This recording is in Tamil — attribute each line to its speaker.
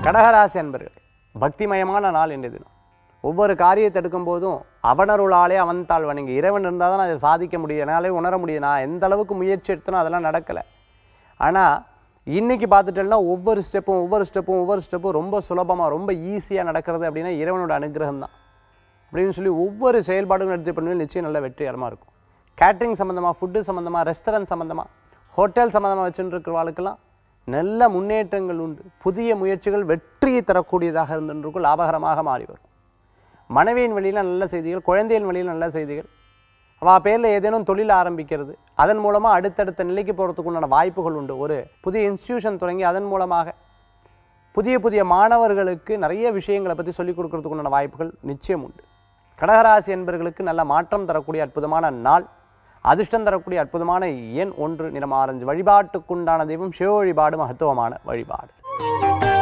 Speaker 1: கடகராசி அன்பர்கள் பக்திமயமான நாள் இன்றைய தினம் ஒவ்வொரு காரியத்தை எடுக்கும் போதும் அவனருளாலே அவன்தாள் வணங்கி இறைவன் இருந்தால் தான் அதை சாதிக்க முடியும் என்னாலே உணர முடியும் நான் எந்த அளவுக்கு முயற்சி எடுத்தனோ அதெல்லாம் நடக்கலை ஆனால் இன்னைக்கு பார்த்துட்டேன்னா ஒவ்வொரு ஸ்டெப்பும் ஒவ்வொரு ஸ்டெப்பும் ஒவ்வொரு ஸ்டெப்பும் ரொம்ப சுலபமாக ரொம்ப ஈஸியாக நடக்கிறது அப்படின்னா இறைவனோட அனுகிரகம் தான் அப்படின்னு சொல்லி ஒவ்வொரு செயல்பாடுகளும் எடுத்து பண்ணுவேன் நிச்சயம் நல்ல வெற்றிகரமாக இருக்கும் கேட்ரிங் சம்மந்தமாக ஃபுட்டு சம்மந்தமாக ரெஸ்டாரண்ட் சம்மந்தமாக ஹோட்டல் சம்மந்தமாக வச்சுட்டு இருக்கிறவாளுக்கெல்லாம் நல்ல முன்னேற்றங்கள் உண்டு புதிய முயற்சிகள் வெற்றியை தரக்கூடியதாக இருந்துருக்கும் லாபகரமாக மாறி வரும் மனைவியின் வழியில் நல்ல செய்திகள் குழந்தையின் வழியில் நல்ல செய்திகள் அவள் பேரில் ஏதேனும் தொழில் ஆரம்பிக்கிறது அதன் மூலமாக அடுத்தடுத்த நிலைக்கு போகிறதுக்கு உண்டான வாய்ப்புகள் உண்டு ஒரு புதிய இன்ஸ்டியூஷன் தொடங்கி அதன் மூலமாக புதிய புதிய மாணவர்களுக்கு நிறைய விஷயங்களை பற்றி சொல்லிக் கொடுக்கறதுக்கு உண்டான வாய்ப்புகள் நிச்சயம் உண்டு கடகராசி என்பவர்களுக்கு நல்ல மாற்றம் தரக்கூடிய அற்புதமான நாள் அதிர்ஷ்டம் தரக்கூடிய அற்புதமான எண் ஒன்று நிறம் ஆரஞ்சு வழிபாட்டுக்குண்டான தெய்வம் சிவ வழிபாடு மகத்துவமான வழிபாடு